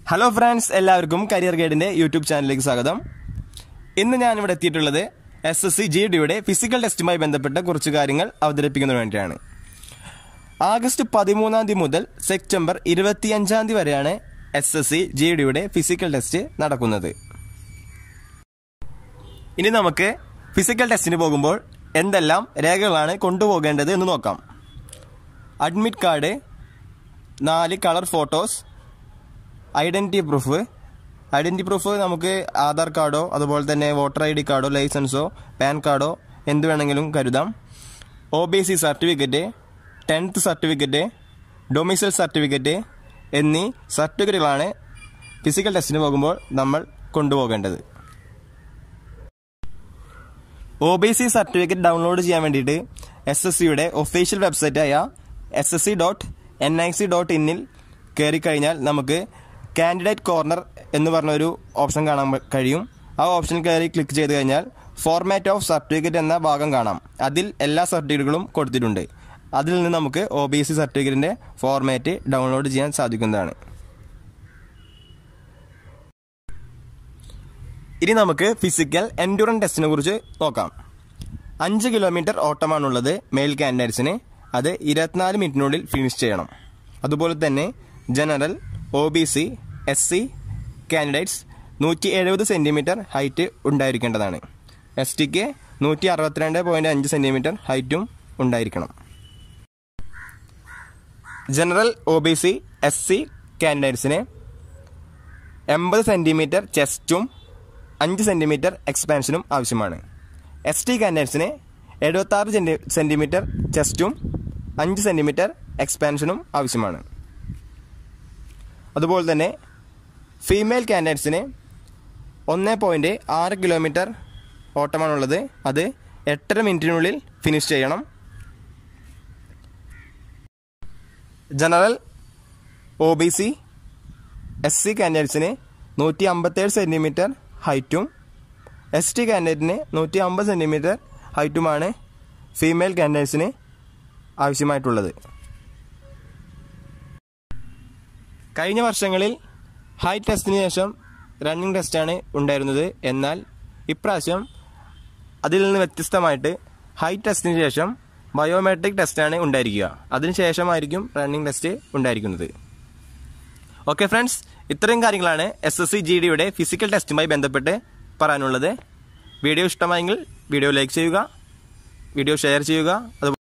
hello friends എല്ലാവർക്കും career ഗൈഡിന്റെ YouTube ചാനലിലേക്ക് സ്വാഗതം ഇന്ന് ഞാൻ ഇവിടെ എത്തിയിട്ടുള്ളത് എസ് എസ് സി ജി ഡിയുടെ ഫിസിക്കൽ ടെസ്റ്റുമായി ബന്ധപ്പെട്ട കുറച്ച് കാര്യങ്ങൾ അവതരിപ്പിക്കുന്നതിന് വേണ്ടിയാണ് ആഗസ്റ്റ് പതിമൂന്നാം തീയതി മുതൽ സെപ്റ്റംബർ ഇരുപത്തിയഞ്ചാം തീയതി വരെയാണ് എസ് എസ് സി ജി ഡിയുടെ ഫിസിക്കൽ ടെസ്റ്റ് നടക്കുന്നത് ഇനി നമുക്ക് ഫിസിക്കൽ ടെസ്റ്റിന് പോകുമ്പോൾ എന്തെല്ലാം രേഖകളാണ് കൊണ്ടുപോകേണ്ടത് എന്ന് നോക്കാം അഡ്മിറ്റ് കാർഡ് നാല് colour photos identity proof identity proof നമുക്ക് ആധാർ കാർഡോ അതുപോലെ തന്നെ വോട്ടർ ഐ ഡി കാർഡോ ലൈസൻസോ പാൻ കാർഡോ എന്ത് വേണമെങ്കിലും കരുതാം O B C certificate tenth certificate domicile certificate എന്നീ സർട്ടിഫിക്കറ്റുകളാണ് ഫിസിക്കൽ ടെസ്റ്റിന് പോകുമ്പോൾ നമ്മൾ കൊണ്ടുപോകേണ്ടത് O B C certificate download ചെയ്യാൻ വേണ്ടിയിട്ട് എസ് എസ് സിയുടെ ഒഫീഷ്യൽ വെബ്സൈറ്റായ S S C dot N I C dot ഇന്നിൽ കയറി കഴിഞ്ഞാൽ നമുക്ക് കാൻഡിഡേറ്റ് കോർണർ എന്ന് പറഞ്ഞൊരു ഓപ്ഷൻ കാണാൻ പ- കഴിയും ആ ഓപ്ഷനിൽ കയറി ക്ലിക്ക് ചെയ്ത് കഴിഞ്ഞാൽ ഫോർമാറ്റ് ഓഫ് സർട്ടിഫിക്കറ്റ് എന്ന ഭാഗം കാണാം അതിൽ എല്ലാ സർട്ടിഫിക്കറ്റുകളും കൊടുത്തിട്ടുണ്ട് അതിൽ നിന്ന് നമുക്ക് ഒ ബി സി സർട്ടിഫിക്കറ്റിൻ്റെ ഫോർമാറ്റ് ഡൗൺലോഡ് ചെയ്യാൻ സാധിക്കുന്നതാണ് ഇനി നമുക്ക് ഫിസിക്കൽ എൻഡുറൻ ടെസ്റ്റിനെ കുറിച്ച് നോക്കാം അഞ്ച് കിലോമീറ്റർ ഓട്ടമാണുള്ളത് മെയിൽ കാൻഡിഡേറ്റ്സിന് അത് ഇരുപത്തിനാല് മിനിറ്റിനുള്ളിൽ ഫിനിഷ് ചെയ്യണം അതുപോലെ തന്നെ general O B C S C candidates നൂറ്റി എഴുപത് സെൻറ്റിമീറ്റർ ഹൈറ്റ് ഉണ്ടായിരിക്കേണ്ടതാണ് എസ് ടിക്ക് നൂറ്റി അറുപത്തിരണ്ട് പോയിൻറ്റ് അഞ്ച് സെൻറ്റിമീറ്റർ ഹൈറ്റും ഉണ്ടായിരിക്കണം general O B C S C കാൻഡിഡേറ്റ്സിന് എൺപത് സെൻറ്റിമീറ്റർ ചെസ്റ്റും അഞ്ച് സെൻറ്റിമീറ്റർ എക്സ്പാൻഷനും ആവശ്യമാണ് എസ് ടി കാൻഡിഡേറ്റ്സിന് എഴുപത്താറ് സെൻറ്റി സെൻറ്റിമീറ്റർ ചെസ്റ്റും അഞ്ച് സെൻറ്റിമീറ്റർ എക്സ്പാൻഷനും ആവശ്യമാണ് അതുപോലെ തന്നെ ഫീമെയിൽ കാൻഡിഡേറ്റ്സിന് ഒന്ന് പോയിൻറ്റ് ആറ് കിലോമീറ്റർ ഓട്ടമാണുള്ളത് അത് എട്ടര മിനിറ്റിനുള്ളിൽ ഫിനിഷ് ചെയ്യണം general O B C S C കാൻഡിഡേറ്റ്സിന് നൂറ്റി അമ്പത്തേഴ് സെൻറ്റിമീറ്റർ ഹൈറ്റും എസ് ടി കാൻഡിഡേറ്റിന് നൂറ്റി അമ്പത് സെൻറ്റിമീറ്റർ ഹൈറ്റുമാണ് ഫീമെയിൽ കാൻഡിഡേറ്റ്സിന് ആവശ്യമായിട്ടുള്ളത് കഴിഞ്ഞ വർഷങ്ങളിൽ ഹൈറ്റ് ടെസ്റ്റിന് ശേഷം റണ്ണിങ് ടെസ്റ്റാണ് ഉണ്ടായിരുന്നത് എന്നാൽ ഇപ്രാവശ്യം അതിൽ നിന്ന് വ്യത്യസ്തമായിട്ട് ഹൈറ്റ് ടെസ്റ്റിന് ശേഷം ബയോമെട്രിക് ടെസ്റ്റാണ് ഉണ്ടായിരിക്കുക അതിനുശേഷമായിരിക്കും റണ്ണിങ് ടെസ്റ്റ് ഉണ്ടായിരിക്കുന്നത് ഓക്കെ ഫ്രണ്ട്സ് ഇത്രയും കാര്യങ്ങളാണ് എസ് എസ് സി ജി ഡിയുടെ ഫിസിക്കൽ ടെസ്റ്റുമായി ബന്ധപ്പെട്ട് പറയാനുള്ളത് വീഡിയോ ഇഷ്ടമായെങ്കിൽ വീഡിയോ ലൈക്ക് ചെയ്യുക വീഡിയോ ഷെയർ ചെയ്യുക അത്